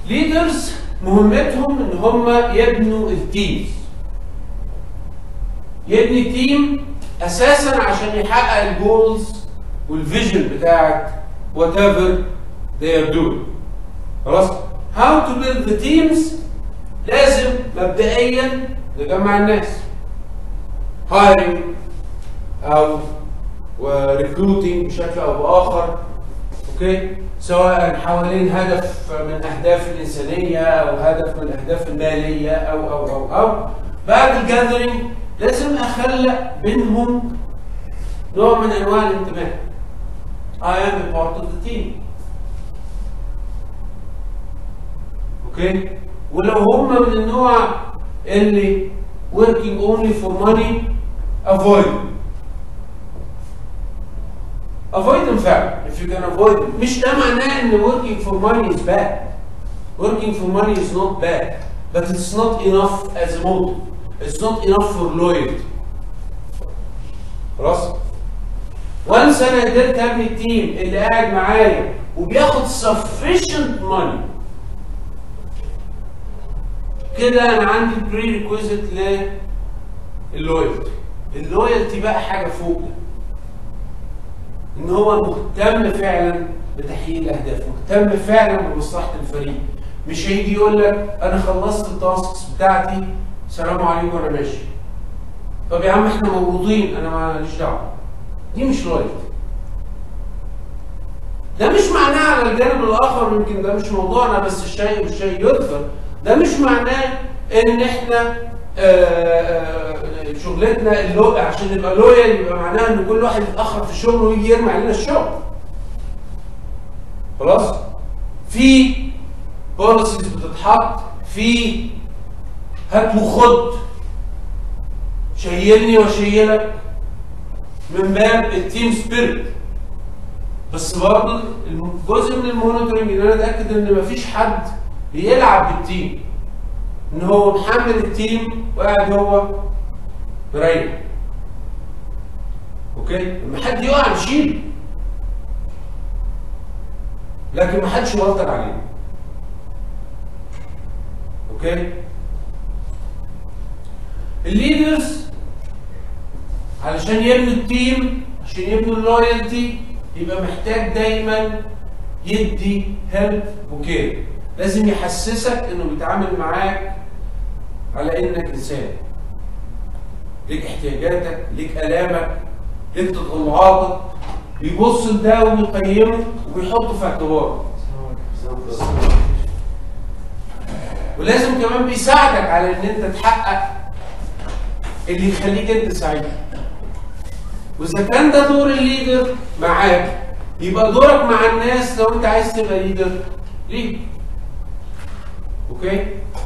ليدرز مهمتهم ان هم يبنوا التيمز يبني تيم اساسا عشان يحقق الجولز والفيجن بتاعت وات ايفر they are doing خلاص how to build the teams لازم مبدئيا نجمع الناس hiring او وريكروتنج بشكل او باخر اوكي سواء حوالين هدف من اهداف الانسانيه او هدف من الاهداف الماليه او او او او بعد الجاذرينج لازم اخلق بينهم نوع من انواع الانتماء I am a part of the team اوكي ولو هم من النوع اللي working only for money avoid them. avoid them فعلا if you can avoid them مش ده معناه ان working for money is bad working for money is not bad but it's not enough as a motive it's not enough for loyalty خلاص once انا قدرت ابني التيم اللي قاعد معايا وبياخد sufficient money كده انا عندي بري ريكويزيت للويالتي اللويالتي بقى حاجه فوق ده ان هو مهتم فعلا بتحقيق الاهداف مهتم فعلا بمصلحه الفريق مش هيجي يقول لك انا خلصت التاسكس بتاعتي سلام عليكم وانا ماشي طب يا عم احنا موجودين انا ماليش دعوه دي مش لويالتي ده مش معناه على الجانب الاخر يمكن ده مش موضوعنا بس الشيء والشيء يذكر ده مش معناه ان احنا آه، آه، شغلتنا اللو عشان نبقى لويال يبقى معناها ان كل واحد يتاخر في الشغل ويجي يرمي علينا الشغل خلاص في بوليسيز بتتحط في هات وخد شيلني واشيلك من باب التيم سبيريت بس برضه جزء من المونيتورنج ان انا اتاكد ان مفيش حد بيلعب بالتيم ان هو محمل التيم وقاعد هو مريح اوكي لما حد يقع نشيله لكن ما حدش يوتر عليه اوكي الليدرز علشان يبنوا التيم عشان يبنوا اللويالتي يبقى محتاج دايما يدي هيلب وكير لازم يحسسك انه بيتعامل معاك على انك انسان ليك احتياجاتك ليك الامك ليك تطلعاتك بيبص لده ويقيمه ويحطه في اعتباره ولازم كمان بيساعدك على ان انت تحقق اللي يخليك انت سعيد واذا كان ده دور الليدر معاك يبقى دورك مع الناس لو انت عايز تبقى ليدر ليه اوكي